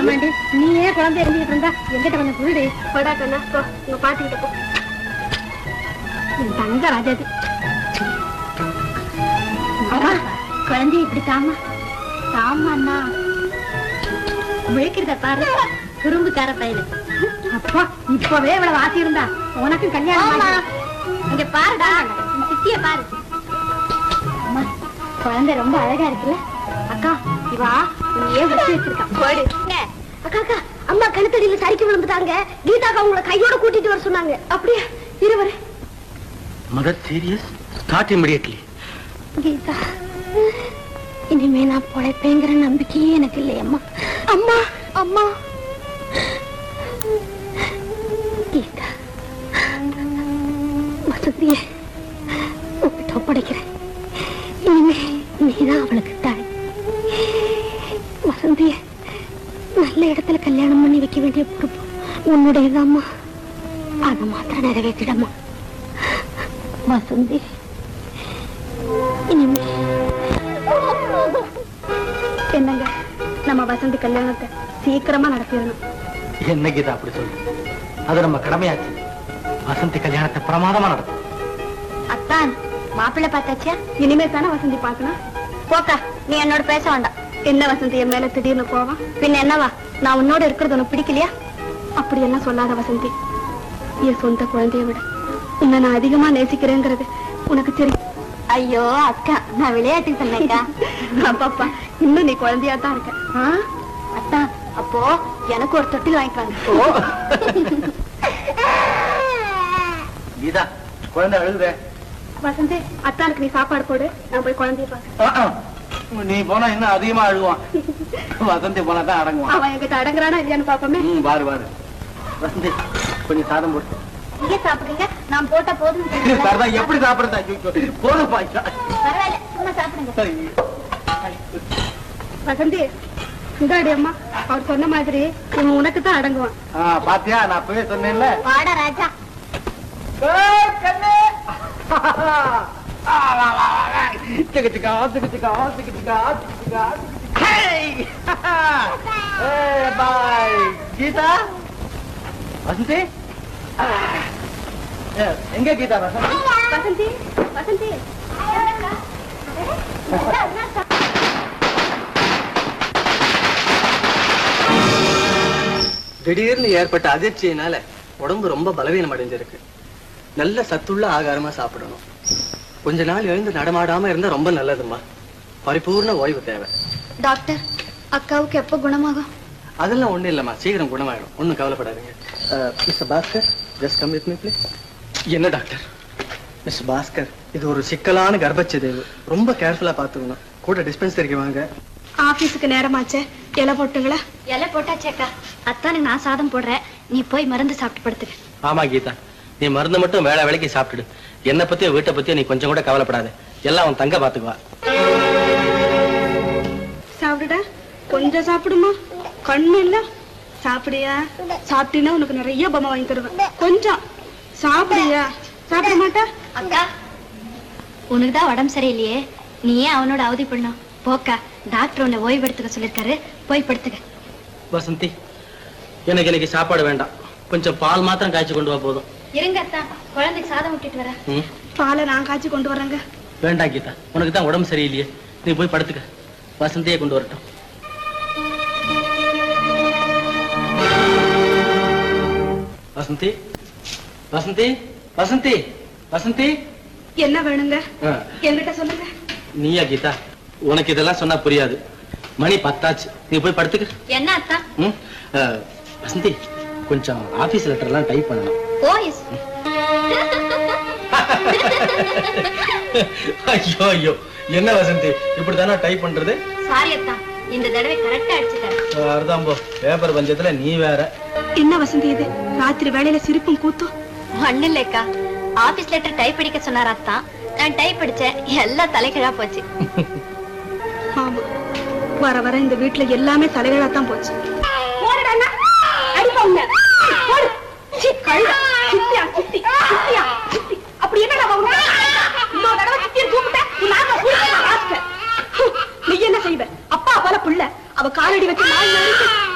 ஆமாண்டி நீயே குழந்தை எழுதிட்டு இருந்தா எங்கிட்ட கொஞ்சம் குருடி போடா கண்ணா போ உங்க பாத்துக்கிட்ட போ என் தங்க ராஜாதி அம்மா குழந்தை இப்படி தாமா தாமாண்ணா விழிக்கிறத பாரு குறும்புக்கார பையனு அப்பா இப்பவே இவ்வளவு ஆசை இருந்தா உனக்கு கல்யாணம் ஆகி- இங்க பாருடா உன் சித்திய பாரு அம்மா குழந்தை ரொம்ப அழகா இருக்குல்ல அக்கா இவா உன்னையே வச்சு வச்சிருக்கான் போடு அக்கா அக்கா அம்மா கழுத்தடியில சரிக்கு விழுந்துட்டாங்க கீதாக்கா உங்களை கையோட கூட்டிட்டு வர சொன்னாங்க அப்படியே இருவரு mother serious start immediately Geetha இனிமே நான் பொழைப்பேங்கிற நம்பிக்கையே எனக்கு இல்லையம்மா அம்மா அம்மா கீதா வசதிய உப்பிட்டு ஒப்படைக்கிறேன் இனிமே நீதான் அவளுக்கு தாய் வசந்திய நல்ல இடத்துல கல்யாணம் பண்ணி வைக்க வேண்டிய பொறுப்பு உன்னுடையதாம்மா அதை மாத்திரம் நிறைவேற்றிடம்மா வசந்தி இனிமே என்னங்க நம்ம வசந்தி கல்யாணத்தை சீக்கிரமா நடத்திடணும் என்ன கீதா அப்படி சொல்லு அது நம்ம கடமையாச்சு வசந்தி கல்யாணத்தை பிரமாதமா நடத்தும் அத்தான் மாப்பிள்ளை பார்த்தாச்சா இனிமே தானே வசந்தி பார்க்கணும் போக்கா நீ என்னோட பேச வேண்டாம் என்ன வசந்தி என் மேல திடீர்னு கோவம் பின்ன என்னவா நான் உன்னோட இருக்கிறது உனக்கு பிடிக்கலையா அப்படி எல்லாம் சொல்லாத வசந்தி என் சொந்த குழந்தைய விட உன்னை நான் அதிகமா நேசிக்கிறேங்கிறது உனக்கு தெரியும் ஐயோ அக்கா நான் விளையாட்டுக்கு சொன்னேக்கா அப்பாப்பா இன்னும் நீ குழந்தையா தான் இருக்க ஆ? அத்தா அப்போ எனக்கு ஒரு தொட்டில் வாங்கிட்டு வாங்க கீதா குழந்தை அழுகுதே வசந்தி அத்தானுக்கு நீ சாப்பாடு போடு நான் போய் குழந்தைய பாக்க ஆ, ஆ. நீ போனா இன்னும் அதிகமா அழுவான் வசந்தி போனா தான் அடங்குவான் அவன் என்கிட்ட அடங்குறானா இல்லையான்னு பாப்போமே ம் பாரு பாரு வசந்தி கொஞ்சம் சாதம் போட்டு இங்க சாப்பிடுறீங்க நான் போட்டா போதும் சரிதான் எப்படி சாப்பிடுறதா ஐயோ, போதும் பாய்ச்சா பரவாயில்ல சும்மா சாப்பிடுங்க வசந்தி இந்தாடி அம்மா அவர் சொன்ன மாதிரி இவன் உனக்கு தான் அடங்குவான் ஆ, பாத்தியா நான் அப்பவே சொன்னேன்ல வாடா ராஜா ஏய், கண்ணு. ஆ, வா, வா, வா, வா. சிக்கு, சிக்கா, சிக்கு, சிக்கா, சிக்கு, சிக்கா, சிக்கு, சிக்கா, சிக்கு, சிக்கா. ஹேய். ஏய், bye. கீதா வசந்தி ஆ. ஏ, எங்க கீதா வசந்தி வசந்தி வசந்தி திடீர்னு ஏற்பட்ட அதிர்ச்சியினால உடம்பு ரொம்ப பலவீனம் அடைஞ்சிருக்கு நல்ல சத்துள்ள ஆகாரமா சாப்பிடணும் கொஞ்ச நாள் எழுந்து நடமாடாம இருந்தா ரொம்ப நல்லதும்மா பரிபூர்ண ஓய்வு தேவை டாக்டர் அக்காவுக்கு எப்போ குணமாகும் அதெல்லாம் ஒண்ணும் இல்லம்மா சீக்கிரம் குணமாயிடும் ஒண்ணும் கவலைப்படாதீங்க mister Bhaskar just come with me please என்ன டாக்டர் மிஸ் பாஸ்கர் இது ஒரு சிக்கலான கர்ப்பச்சிதைவு ரொம்ப கேர்ஃபுல்லா பாத்துக்கணும் கூட டிஸ்பென்சரிக்கு வாங்க ஆபீஸுக்கு நேரமாச்சே இலை போட்டுங்களா இலை போட்டாச்சேக்கா அத்தானுக்கு நான் சாதம் போடுறேன் நீ போய் மருந்து சாப்பிட்டு படுத்துக்க ஆமா கீதா நீ மருந்து மட்டும் வேலை வேலைக்கு சாப்பிட்டுடு என்ன பத்தியோ வீட்டை பத்தியோ நீ கொஞ்சம் கூட கவலைப்படாத எல்லாம் அவன் தங்க பாத்துக்குவா சாப்பிடுடா கொஞ்சம் சாப்பிடுமா கண்ணு இல்ல சாப்பிடியா சாப்பிட்டீங்கன்னா உனக்கு நிறைய பொம்மை வாங்கி தருவேன் கொஞ்சம் சாப்பிடியா சாப்பிட மாட்டா அக்கா உனக்கு தான் உடம்பு சரியில்லையே நீ ஏன் அவனோட அவதி பண்ணும் போக்கா டாக்டர் உன்னை ஓய்வு எடுத்துக்க சொல்லிருக்காரு போய் படுத்துக்க வசந்தி எனக்கு இன்னைக்கு சாப்பாடு வேண்டாம் கொஞ்சம் பால் மாத்திரம் காய்ச்சி கொண்டு வா போதும் இருங்க அத்தா குழந்தைக்கு சாதம் விட்டுட்டு வரேன் ம் பாலை நான் காய்ச்சி கொண்டு வரேங்க வேண்டாம் கீதா உனக்கு தான் உடம்பு சரியில்லையே நீ போய் படுத்துக்க வசந்தியே கொண்டு வரட்டும் வசந்தி வசந்தி வசந்தி வசந்தி என்ன வேணுங்க ஆ, என்கிட்ட சொல்லுங்க நீயா கீதா உனக்கு இதெல்லாம் சொன்னா புரியாது மணி பத்தாச்சு நீ போய் படுத்துக்க என்ன அத்தா ம் ஆ, வசந்தி கொஞ்சம் ஆபீஸ் லெட்டர்லாம் டைப் பண்ணணும் போயிஸ் ஐயோ ஐயோ என்ன வசந்தி இப்படிதானே டைப் பண்றது சாரி அத்தா இந்த தடவை கரெக்டா அடிச்சுட்டேன் அர்தாம்போ பேப்பர் பஞ்சத்துல நீ வேற என்ன வசந்தி இது ராத்திரி வேலையில சிரிப்பும் கூத்தும் ஒண்ணு இல்லக்கா ஆபீஸ் லெட்டர் டைப் அடிக்க சொன்னார் அத்தா நான் டைப் அடிச்சேன் எல்லாம் தலைகீழா போச்சு ஆமா வர வர இந்த வீட்டுல எல்லாமே தலைகளாத்தான் தான் போச்சு அப்படி என்ன நீ என்ன செய்வ அப்பா போல புள்ள அவ காலடி வச்சு நாலு நாளைக்கு